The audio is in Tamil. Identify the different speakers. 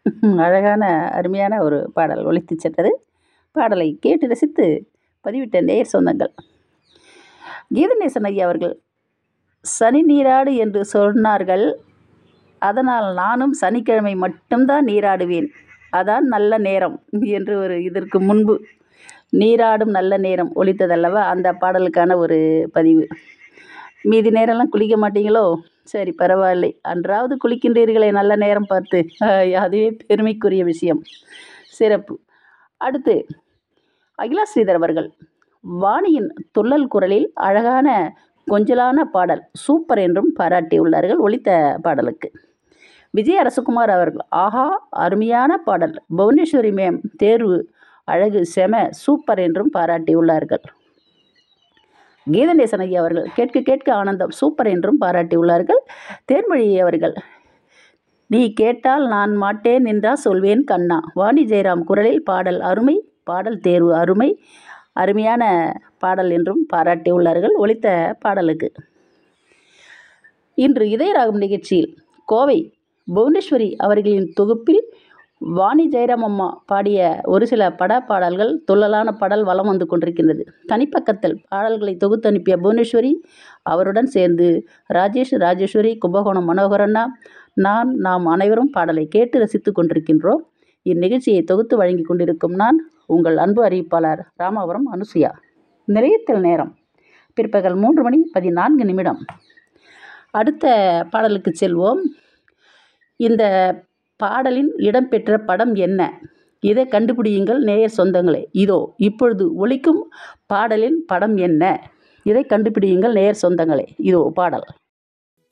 Speaker 1: அழகான அருமையான ஒரு பாடல் ஒலித்து சென்றது பாடலை கேட்டு ரசித்து பதிவிட்ட நேயர் சொந்தங்கள் கீதநேசன் ஐயா அவர்கள் சனி நீராடு என்று சொன்னார்கள் அதனால் நானும் சனிக்கிழமை மட்டும்தான் நீராடுவேன் அதான் நல்ல நேரம் என்று ஒரு இதற்கு முன்பு நீராடும் நல்ல நேரம் ஒலித்ததல்லவா அந்த பாடலுக்கான ஒரு பதிவு மீதி நேரம்லாம் குளிக்க மாட்டீங்களோ சரி பரவாயில்லை அன்றாவது குளிக்கின்றீர்களே நல்ல நேரம் பார்த்து ஆஹ், அதுவே பெருமைக்குரிய விஷயம் சிறப்பு அடுத்து அகிலா ஸ்ரீதர் அவர்கள் வாணியின் துள்ளல் குரலில் அழகான கொஞ்சலான பாடல் சூப்பர் என்றும் பாராட்டியுள்ளார்கள் ஒலித்த பாடலுக்கு விஜய் அரசகுமார் அவர்கள் ஆஹா அருமையான பாடல் புவனேஸ்வரி மேம் தேர்வு அழகு செம சூப்பர் என்றும் பாராட்டியுள்ளார்கள் கீதநேசன் ஐயா அவர்கள் கேட்க கேட்க ஆனந்தம் சூப்பர் என்றும் பாராட்டியுள்ளார்கள் தேன்மொழி அவர்கள் நீ கேட்டால் நான் மாட்டேன் என்றா சொல்வேன் கண்ணா வாணி ஜெயராம் குரலில் பாடல் அருமை பாடல் தேர்வு அருமை அருமையான பாடல் என்றும் பாராட்டியுள்ளார்கள் ஒலித்த பாடலுக்கு இன்று இதயராகம் நிகழ்ச்சியில் கோவை புவனேஸ்வரி அவர்களின் தொகுப்பில் வாணி ஜெயராம் அம்மா பாடிய ஒரு சில பட பாடல்கள் துள்ளலான பாடல் வலம் வந்து கொண்டிருக்கின்றது தனிப்பக்கத்தில் பாடல்களை தொகுத்து அனுப்பிய புவனேஸ்வரி அவருடன் சேர்ந்து ராஜேஷ் ராஜேஸ்வரி கும்பகோணம் மனோகரண்ணா நான் நாம் அனைவரும் பாடலை கேட்டு ரசித்து கொண்டிருக்கின்றோம் இந்நிகழ்ச்சியை தொகுத்து வழங்கி கொண்டிருக்கும் நான் உங்கள் அன்பு அறிவிப்பாளர் ராமாபுரம் அனுசுயா நிலையத்தில் நேரம் பிற்பகல் மூன்று மணி பதினான்கு நிமிடம் அடுத்த பாடலுக்கு செல்வோம் இந்த பாடலின் இடம்பெற்ற படம் என்ன இதை கண்டுபிடியுங்கள் நேயர் சொந்தங்களே இதோ இப்பொழுது ஒலிக்கும் பாடலின் படம் என்ன இதை கண்டுபிடியுங்கள் நேயர் சொந்தங்களே இதோ பாடல்